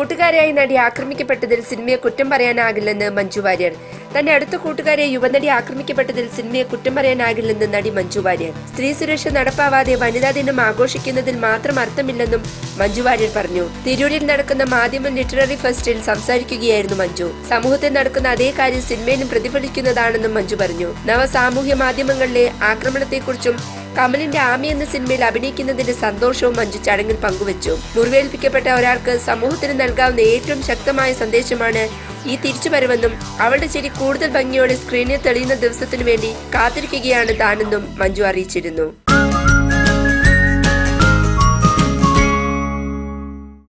കൂട്ടുകാരിയായി നടി ആക്രമിക്കപ്പെട്ടതിൽ സിനിമയെ കുറ്റം പറയാനാകില്ലെന്ന് മഞ്ജു വാര്യർ തന്റെ അടുത്ത കൂട്ടുകാരെ യുവനടി ആക്രമിക്കപ്പെട്ടതിൽ സിനിമയെ കുറ്റം പറയാനാകില്ലെന്ന് നടി മഞ്ജു വാര്യർ സ്ത്രീ സുരക്ഷ നടപ്പാവാതെ വനിതാ ദിനം ആഘോഷിക്കുന്നതിൽ മാത്രം അർത്ഥമില്ലെന്നും മഞ്ജു വാര്യർ പറഞ്ഞു തിരൂരിൽ നടക്കുന്ന മാധ്യമം ലിറ്റററി ഫെസ്റ്റിൽ സംസാരിക്കുകയായിരുന്നു മഞ്ജു സമൂഹത്തിൽ നടക്കുന്ന അതേ കാര്യം സിനിമയിലും പ്രതിഫലിക്കുന്നതാണെന്നും മഞ്ജു പറഞ്ഞു നവ സാമൂഹ്യ മാധ്യമങ്ങളിലെ ആക്രമണത്തെക്കുറിച്ചും കമലിന്റെ ആമി എന്ന സിനിമയിൽ അഭിനയിക്കുന്നതിന്റെ സന്തോഷവും മഞ്ജു ചടങ്ങിൽ പങ്കുവച്ചു മുറിവേൽപ്പിക്കപ്പെട്ട ഒരാൾക്ക് സമൂഹത്തിന് നൽകാവുന്ന ഏറ്റവും ശക്തമായ സന്ദേശമാണ് ഈ തിരിച്ചുവരവെന്നും അവളുടെ ചിരി കൂടുതൽ ഭംഗിയോടെ സ്ക്രീനിൽ തെളിയുന്ന ദിവസത്തിനു വേണ്ടി കാത്തിരിക്കുകയാണ് താനെന്നും മഞ്ജു അറിയിച്ചിരുന്നു